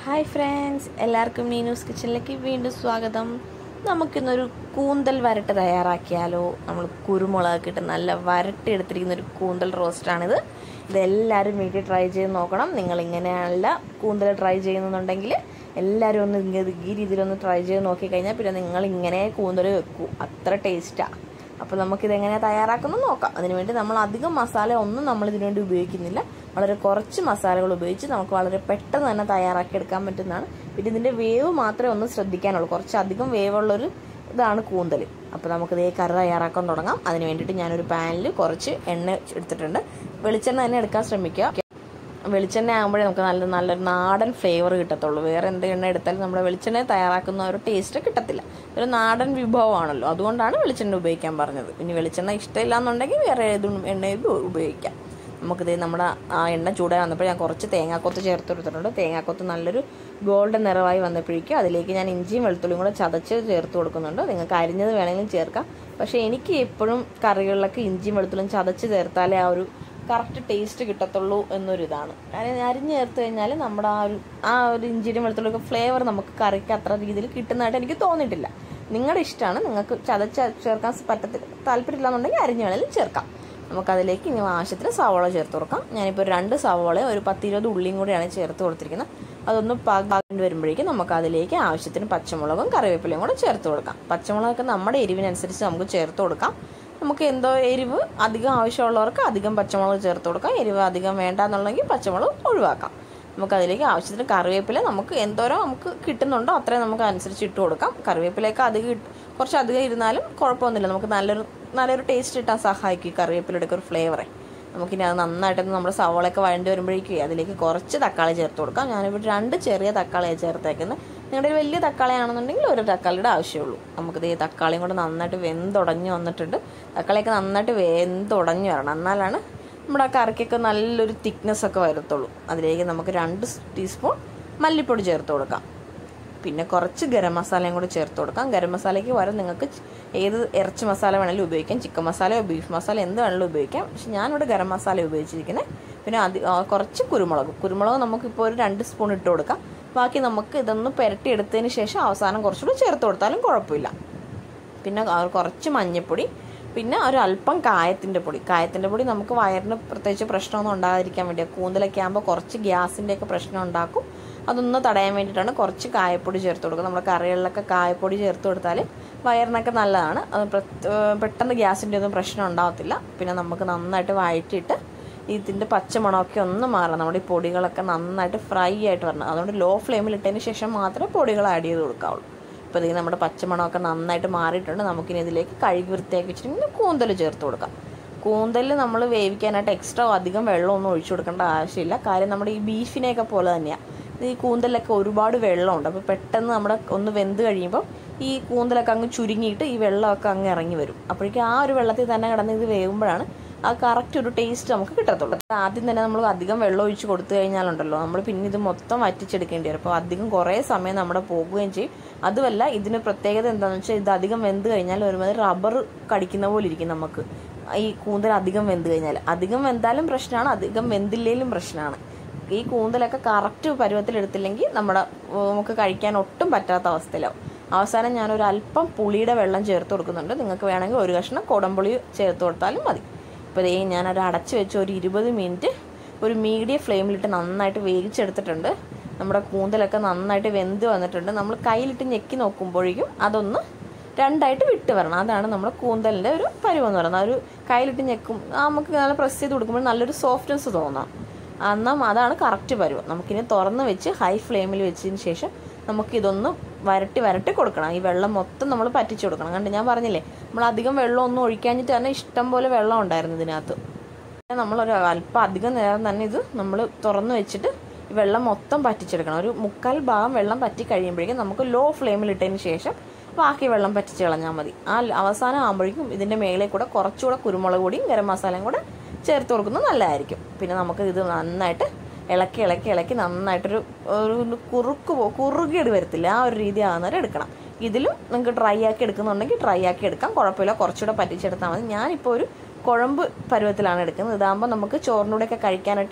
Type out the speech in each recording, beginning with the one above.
hi friends എല്ലാവർക്കും നീനൂസ് കിച്ചണിലേക്ക് വീണ്ടും സ്വാഗതം നമുക്കിന്നൊരു കൂന്തൽ വരട്ട് തയ്യാറാക്കിയാലോ നമ്മൾ കുരുമുളകൊക്കെ ഇട്ട് നല്ല വരട്ടി എടുത്തിരിക്കുന്ന ഒരു കൂന്തൽ റോസ്റ്റാണിത് ഇതെല്ലാവരും വീട്ടിൽ ട്രൈ ചെയ്ത് നോക്കണം നിങ്ങൾ ഇങ്ങനെയല്ല കൂന്തൽ ട്രൈ ചെയ്യുന്നുണ്ടെങ്കിൽ എല്ലാവരും ഒന്ന് ഇങ്ങനെ ഈ രീതിയിലൊന്ന് ട്രൈ ചെയ്ത് നോക്കിക്കഴിഞ്ഞാൽ പിന്നെ നിങ്ങൾ ഇങ്ങനെ കൂന്തൽ വെക്കൂ അത്ര ടേസ്റ്റാണ് അപ്പോൾ നമുക്കിത് എങ്ങനെയാണ് തയ്യാറാക്കുന്നത് നോക്കാം അതിനുവേണ്ടി നമ്മൾ അധികം മസാല ഒന്നും നമ്മൾ ഇതിനു വേണ്ടി ഉപയോഗിക്കുന്നില്ല വളരെ കുറച്ച് മസാലകൾ ഉപയോഗിച്ച് നമുക്ക് വളരെ പെട്ടെന്ന് തന്നെ തയ്യാറാക്കി എടുക്കാൻ പറ്റുന്നതാണ് പിന്നെ ഇതിൻ്റെ വേവ് മാത്രമേ ഒന്ന് ശ്രദ്ധിക്കാനുള്ളൂ കുറച്ചധികം വേവുള്ളൊരു ഇതാണ് കൂന്തൽ അപ്പോൾ നമുക്ക് ഇതേ കറി തയ്യാറാക്കാൻ തുടങ്ങാം അതിന് വേണ്ടിയിട്ട് ഞാനൊരു പാനിൽ കുറച്ച് എണ്ണ എടുത്തിട്ടുണ്ട് വെളിച്ചെണ്ണ തന്നെ എടുക്കാൻ ശ്രമിക്കുക വെളിച്ചെണ്ണ ആകുമ്പോഴേ നമുക്ക് നല്ല നല്ലൊരു നാടൻ ഫ്ലേവർ കിട്ടത്തുള്ളൂ വേറെ എന്ത് എണ്ണ എടുത്താലും നമ്മുടെ വെളിച്ചെണ്ണ തയ്യാറാക്കുന്ന ഒരു ടേസ്റ്റ് കിട്ടത്തില്ല ഒരു നാടൻ വിഭവമാണല്ലോ അതുകൊണ്ടാണ് വെളിച്ചെണ്ണ ഉപയോഗിക്കാൻ പറഞ്ഞത് ഇനി വെളിച്ചെണ്ണ ഇഷ്ടമില്ല എന്നുണ്ടെങ്കിൽ വേറെ ഏതും എണ്ണയും ഉപയോഗിക്കാം നമുക്കിത് നമ്മുടെ ആ എണ്ണ ചൂടായി വന്നപ്പോൾ ഞാൻ കുറച്ച് തേങ്ങാക്കൊത്ത് ചേർത്ത് കൊടുത്തിട്ടുണ്ട് തേങ്ങാക്കൊത്ത് നല്ലൊരു ഗോൾഡൻ നിറമായി വന്നപ്പോഴേക്കും അതിലേക്ക് ഞാൻ ഇഞ്ചിയും വെളുത്തുള്ളിയും കൂടെ ചതച്ച് ചേർത്ത് കൊടുക്കുന്നുണ്ട് നിങ്ങൾക്ക് അരിഞ്ഞത് വേണമെങ്കിലും ചേർക്കാം പക്ഷേ എനിക്ക് എപ്പോഴും കറികളിലൊക്കെ ഇഞ്ചിയും വെളുത്തുള്ളിയും ചതച്ച് ചേർത്താലേ ആ ഒരു കറക്റ്റ് ടേസ്റ്റ് കിട്ടത്തുള്ളൂ എന്നൊരിതാണ് കാരണം അരിഞ്ഞ് ചേർത്ത് കഴിഞ്ഞാൽ നമ്മുടെ ആ ഒരു ആ ഒരു ഇഞ്ചിയുടെ വെളുത്തുള്ളിയൊക്കെ ഫ്ലേവർ നമുക്ക് കറിക്ക് അത്ര രീതിയിൽ കിട്ടുന്നതായിട്ട് എനിക്ക് തോന്നിയിട്ടില്ല നിങ്ങളുടെ ഇഷ്ടമാണ് നിങ്ങൾക്ക് ചതച്ച് ചേർക്കാൻ പറ്റത്തില്ല താല്പര്യമില്ല എന്നുണ്ടെങ്കിൽ അരിഞ്ഞ് വേണമെങ്കിലും ചേർക്കാം നമുക്കതിലേക്ക് ഇനി ആവശ്യത്തിന് സവോള ചേർത്ത് കൊടുക്കാം ഞാനിപ്പോൾ രണ്ട് സവോള ഒരു പത്തിരുപത് ഉള്ളിയും കൂടിയാണ് ചേർത്ത് കൊടുത്തിരിക്കുന്നത് അതൊന്ന് പാകം വരുമ്പോഴേക്കും നമുക്ക് അതിലേക്ക് ആവശ്യത്തിന് പച്ചമുളകും കറിവേപ്പിലയും കൂടെ ചേർത്ത് കൊടുക്കാം പച്ചമുളകൊക്കെ നമ്മുടെ എരിവിനനുസരിച്ച് നമുക്ക് ചേർത്ത് കൊടുക്കാം നമുക്ക് എന്തോ എരിവ് അധികം ആവശ്യമുള്ളവർക്ക് അധികം പച്ചമുളക് ചേർത്ത് കൊടുക്കാം എരിവ് അധികം വേണ്ട എന്നുണ്ടെങ്കിൽ പച്ചമുളക് ഒഴിവാക്കാം നമുക്ക് അതിലേക്ക് ആവശ്യത്തിന് കറിവേപ്പില നമുക്ക് എന്തോരോ നമുക്ക് കിട്ടുന്നുണ്ടോ അത്രയും നമുക്ക് അനുസരിച്ച് ഇട്ട് കൊടുക്കാം കറിവേപ്പിലയൊക്കെ അധികം ഇട്ട് കുറച്ച് അധികം ഇരുന്നാലും കുഴപ്പമൊന്നുമില്ല നമുക്ക് നല്ലൊരു നല്ലൊരു ടേസ്റ്റ് കിട്ടാൻ സഹായിക്കും ഈ കറിവേപ്പിലയുടെ ഒരു ഫ്ലേവറെ നമുക്കിനി അത് നന്നായിട്ട് നമ്മുടെ സവോളയൊക്കെ വഴണ്ടി വരുമ്പോഴേക്കും അതിലേക്ക് കുറച്ച് തക്കാളി ചേർത്ത് കൊടുക്കാം ഞാനിവിടെ രണ്ട് ചെറിയ തക്കാളിയാണ് ചേർത്തേക്കുന്നത് നിങ്ങളുടെ ഒരു വലിയ തക്കാളി ആണെന്നുണ്ടെങ്കിൽ ഒരു തക്കാളിയുടെ ആവശ്യമുള്ളൂ നമുക്കിത് ഈ തക്കാളിയും കൂടെ നന്നായിട്ട് വെന്തുടഞ്ഞ് വന്നിട്ടുണ്ട് തക്കാളിയൊക്കെ നന്നായിട്ട് വെന്തുടഞ്ഞ് വരണം എന്നാലാണ് നമ്മുടെ ആ കറിക്കൊക്കെ നല്ലൊരു തിക്നെസ് ഒക്കെ വരത്തുള്ളൂ അതിലേക്ക് നമുക്ക് രണ്ട് ടീസ്പൂൺ മല്ലിപ്പൊടി ചേർത്ത് കൊടുക്കാം പിന്നെ കുറച്ച് ഗരം മസാലയും കൂടി ചേർത്ത് കൊടുക്കാം ഗരം മസാലയ്ക്ക് പകരം നിങ്ങൾക്ക് ഏത് ഇറച്ചി മസാല വേണമെങ്കിലും ഉപയോഗിക്കാം ചിക്കൻ മസാലയോ ബീഫ് മസാല എന്ത് വേണമെങ്കിലും ഉപയോഗിക്കാം പക്ഷെ ഞാനിവിടെ ഗരം മസാല ഉപയോഗിച്ചിരിക്കുന്നത് പിന്നെ അതി കുറച്ച് കുരുമുളക് കുരുമുളക് നമുക്കിപ്പോൾ ഒരു രണ്ട് സ്പൂൺ ഇട്ട് കൊടുക്കാം ബാക്കി നമുക്ക് ഇതൊന്ന് പുരട്ടി എടുത്തതിന് ശേഷം അവസാനം കുറച്ചുകൂടി ചേർത്ത് കൊടുത്താലും കുഴപ്പമില്ല പിന്നെ കുറച്ച് മഞ്ഞൾപ്പൊടി പിന്നെ ഒരു അല്പം കായത്തിൻ്റെ പൊടി കായത്തിൻ്റെ പൊടി നമുക്ക് വയറിന് പ്രത്യേകിച്ച് പ്രശ്നമൊന്നും ഉണ്ടാകാതിരിക്കാൻ വേണ്ടിയാണ് കൂന്തലൊക്കെ ആകുമ്പോൾ കുറച്ച് ഗ്യാസിൻ്റെയൊക്കെ പ്രശ്നം ഉണ്ടാക്കും അതൊന്ന് തടയാൻ വേണ്ടിയിട്ടാണ് കുറച്ച് കായപ്പൊടി ചേർത്ത് കൊടുക്കുക നമ്മുടെ കറികളിലൊക്കെ കായപ്പൊടി ചേർത്ത് കൊടുത്താൽ വയറിനൊക്കെ നല്ലതാണ് അത് പെട്ടെന്ന് ഗ്യാസിൻ്റെ ഒന്നും പ്രശ്നം ഉണ്ടാകത്തില്ല പിന്നെ നമുക്ക് നന്നായിട്ട് വഴറ്റിയിട്ട് ഇതിൻ്റെ പച്ചമണമൊക്കെ ഒന്ന് മാറണം നമ്മുടെ ഈ പൊടികളൊക്കെ നന്നായിട്ട് ഫ്രൈ ആയിട്ട് വരണം അതുകൊണ്ട് ലോ ഫ്ലെയിമിൽ ഇട്ടതിന് ശേഷം മാത്രമേ പൊടികൾ ആഡ് ചെയ്ത് കൊടുക്കാവുള്ളൂ ഇപ്പോൾ ഇതിൽ നമ്മുടെ പച്ചമണമൊക്കെ നന്നായിട്ട് മാറിയിട്ടുണ്ട് നമുക്കിനി ഇതിലേക്ക് കഴുകി വൃത്തിയാക്കി വെച്ചിട്ടുണ്ടെങ്കിൽ കൂന്തൽ ചേർത്ത് കൊടുക്കാം കൂന്തൽ നമ്മൾ വേവിക്കാനായിട്ട് എക്സ്ട്രാ അധികം വെള്ളമൊന്നും ഒഴിച്ചു കൊടുക്കേണ്ട ആവശ്യമില്ല കാര്യം നമ്മുടെ ഈ ബീഫിനെയൊക്കെ പോലെ തന്നെയാണ് ഈ കൂന്തലൊക്കെ ഒരുപാട് വെള്ളമുണ്ട് അപ്പോൾ പെട്ടെന്ന് നമ്മുടെ ഒന്ന് വെന്ത് കഴിയുമ്പോൾ ഈ കൂന്തലൊക്കെ അങ്ങ് ചുരുങ്ങിയിട്ട് ഈ വെള്ളമൊക്കെ അങ്ങ് ഇറങ്ങി വരും അപ്പോഴേക്കും ആ ഒരു വെള്ളത്തിൽ തന്നെ കിടന്ന് ഇത് വേവുമ്പോഴാണ് ആ കറക്റ്റ് ഒരു ടേസ്റ്റ് നമുക്ക് കിട്ടത്തുള്ളൂ ആദ്യം തന്നെ നമ്മൾ അധികം വെള്ളം ഒഴിച്ച് കൊടുത്തു കഴിഞ്ഞാലുണ്ടല്ലോ നമ്മൾ പിന്നെ ഇത് മൊത്തം വറ്റിച്ചെടുക്കേണ്ടി വരും അപ്പോൾ അധികം കുറേ സമയം നമ്മുടെ പോകുകയും ചെയ്യും അതുമല്ല ഇതിന് പ്രത്യേകത എന്താണെന്ന് വെച്ചാൽ ഇത് അധികം വെന്ത് കഴിഞ്ഞാൽ ഒരുമാതിരി റബ്ബർ കടിക്കുന്ന പോലെ ഇരിക്കും നമുക്ക് ഈ കൂന്തൽ അധികം വെന്ത് കഴിഞ്ഞാൽ അധികം വെന്താലും പ്രശ്നമാണ് അധികം വെന്തില്ലേലും പ്രശ്നമാണ് ഈ കൂന്തലൊക്കെ കറക്റ്റ് പരുവത്തിലെടുത്തില്ലെങ്കിൽ നമ്മുടെ നമുക്ക് കഴിക്കാൻ ഒട്ടും പറ്റാത്ത അവസ്ഥയിലാവും അവസാനം ഞാനൊരു അല്പം പുളിയുടെ വെള്ളം ചേർത്ത് കൊടുക്കുന്നുണ്ട് നിങ്ങൾക്ക് വേണമെങ്കിൽ ഒരു കഷ്ണം കുടംപുളി ചേർത്ത് കൊടുത്താലും മതി ഇപ്പോൾ ഇതേ ഞാനൊരു അടച്ച് വെച്ച് ഒരു ഇരുപത് മിനിറ്റ് ഒരു മീഡിയം ഫ്ലെയിമിലിട്ട് നന്നായിട്ട് വേവിച്ചെടുത്തിട്ടുണ്ട് നമ്മുടെ കൂന്തലൊക്കെ നന്നായിട്ട് വെന്ത് വന്നിട്ടുണ്ട് നമ്മൾ കയ്യിലിട്ട് ഞെക്കി നോക്കുമ്പോഴേക്കും അതൊന്ന് രണ്ടായിട്ട് വിട്ട് വരണം അതാണ് നമ്മുടെ കൂന്തലിൻ്റെ ഒരു പരുവം എന്ന് പറയുന്നത് ഒരു കയ്യിലിട്ട് ഞെക്കും നമുക്ക് നല്ല പ്രസ് ചെയ്ത് കൊടുക്കുമ്പോൾ നല്ലൊരു സോഫ്റ്റ്നെസ് തോന്നാം എന്നാൽ അതാണ് കറക്റ്റ് പരുവം നമുക്കിനി തുറന്ന് വെച്ച് ഹൈ ഫ്ലെയിമിൽ വെച്ചതിന് ശേഷം നമുക്കിതൊന്ന് വരട്ടി വരട്ടി കൊടുക്കണം ഈ വെള്ളം മൊത്തം നമ്മൾ പറ്റിച്ചു കൊടുക്കണം കണ്ട് ഞാൻ പറഞ്ഞില്ലേ നമ്മൾ അധികം വെള്ളം ഒന്നും ഒഴിക്കാഞ്ഞിട്ട് തന്നെ ഇഷ്ടം പോലെ വെള്ളം ഉണ്ടായിരുന്നു ഇതിനകത്ത് നമ്മളൊരു അല്പം അധികം നേരം തന്നെ ഇത് നമ്മൾ തുറന്ന് വെച്ചിട്ട് ഈ വെള്ളം മൊത്തം പറ്റിച്ചെടുക്കണം ഒരു മുക്കാൽ ഭാഗം വെള്ളം പറ്റി കഴിയുമ്പോഴേക്കും നമുക്ക് ലോ ഫ്ലെയിമിൽ ഇട്ടതിന് ശേഷം ബാക്കി വെള്ളം പറ്റിച്ച് കളഞ്ഞാൽ മതി ആ അവസാനം ആകുമ്പോഴേക്കും ഇതിൻ്റെ മേലെ കൂടെ കുറച്ചുകൂടെ കുരുമുളക് പൊടിയും ഗരം മസാലയും കൂടെ ചേർത്ത് കൊടുക്കുന്നത് നല്ലതായിരിക്കും പിന്നെ നമുക്ക് ഇത് നന്നായിട്ട് ഇളക്കി ഇളക്കി ഇളക്കി നന്നായിട്ടൊരു ഒരു കുറുക്ക് കുറുകിയത് വരത്തില്ല ആ ഒരു രീതി ആകുന്നവരെ എടുക്കണം ഇതിലും നിങ്ങൾക്ക് ഡ്രൈ ആക്കി എടുക്കുന്നുണ്ടെങ്കിൽ ഡ്രൈ ആക്കി എടുക്കാം കുഴപ്പമില്ല കുറച്ചുകൂടെ പറ്റിച്ചെടുത്താൽ മതി ഞാനിപ്പോൾ ഒരു കുഴമ്പ് പരുവത്തിലാണ് എടുക്കുന്നത് ഇതാകുമ്പോൾ നമുക്ക് ചോറിനൂടെയൊക്കെ കഴിക്കാനായിട്ട്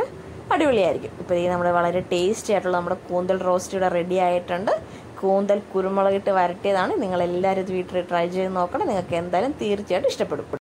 അടിപൊളിയായിരിക്കും ഇപ്പോൾ ഈ നമ്മുടെ വളരെ ടേസ്റ്റി ആയിട്ടുള്ള നമ്മുടെ കൂന്തൽ റോസ്റ്റ് ഇവിടെ റെഡി ആയിട്ടുണ്ട് കൂന്തൽ കുരുമുളകിട്ട് വരട്ടിയതാണ് നിങ്ങൾ എല്ലാവരും ഇത് വീട്ടിൽ ട്രൈ ചെയ്ത് നോക്കണം നിങ്ങൾക്ക് എന്തായാലും തീർച്ചയായിട്ടും ഇഷ്ടപ്പെടും